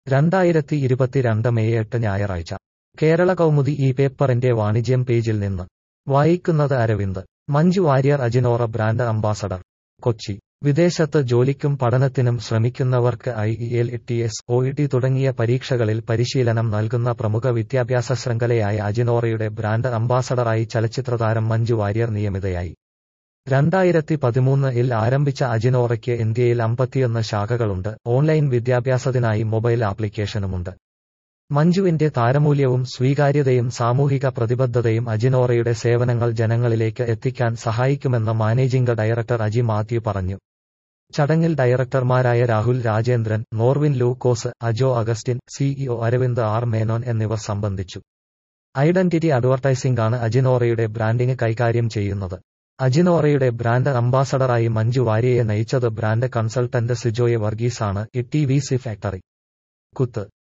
രണ്ടായിരത്തി ഇരുപത്തിരണ്ട് മെയ് എട്ട് ഞായറാഴ്ച കേരള കൗമുദി ഈ പേപ്പറിന്റെ വാണിജ്യം പേജിൽ നിന്ന് വായിക്കുന്നത് അരവിന്ദ് മഞ്ജു വാര്യർ അജിനോറ ബ്രാൻഡ് അംബാസഡർ കൊച്ചി വിദേശത്ത് ജോലിക്കും പഠനത്തിനും ശ്രമിക്കുന്നവർക്ക് I E L T S O E T തുടങ്ങിയ പരീക്ഷകളിൽ പരിശീലനം നൽകുന്ന പ്രമുഖ വിദ്യാഭ്യാസ ശൃംഖലയായ അജിനോറയുടെ ബ്രാൻഡ് അംബാസഡറായി ചലച്ചിത്രതാരം മഞ്ജു വാര്യർ നിയമിതയായി രണ്ടായിരത്തി പതിമൂന്നിൽ ആരംഭിച്ച അജിനോറയ്ക്ക് ഇന്ത്യയിൽ അമ്പത്തിയൊന്ന് ശാഖകളുണ്ട് ഓൺലൈൻ വിദ്യാഭ്യാസത്തിനായി മൊബൈൽ ആപ്ലിക്കേഷനുമുണ്ട് മഞ്ജുവിന്റെ താരമൂല്യവും സ്വീകാര്യതയും സാമൂഹിക പ്രതിബദ്ധതയും അജിനോറയുടെ സേവനങ്ങൾ ജനങ്ങളിലേക്ക് എത്തിക്കാൻ സഹായിക്കുമെന്ന് മാനേജിംഗ് ഡയറക്ടർ അജി മാത്യു പറഞ്ഞു ചടങ്ങിൽ ഡയറക്ടർമാരായ രാഹുൽ രാജേന്ദ്രൻ നോർവിൻ ലൂക്കോസ് അജോ അഗസ്റ്റിൻ സിഇഒ അരവിന്ദ് ആർ മേനോൻ എന്നിവർ സംബന്ധിച്ചു ഐഡന്റിറ്റി അഡ്വർടൈസിംഗ് ആണ് അജിനോറയുടെ ബ്രാൻഡിംഗ് കൈകാര്യം ചെയ്യുന്നത് അജിനോറയുടെ ബ്രാൻഡ് അംബാസഡറായി മഞ്ജു വാര്യയെ നയിച്ചത് ബ്രാൻഡ് കൺസൾട്ടന്റ് സിജോയെ വർഗീസാണ് E T V C factory കുത്ത്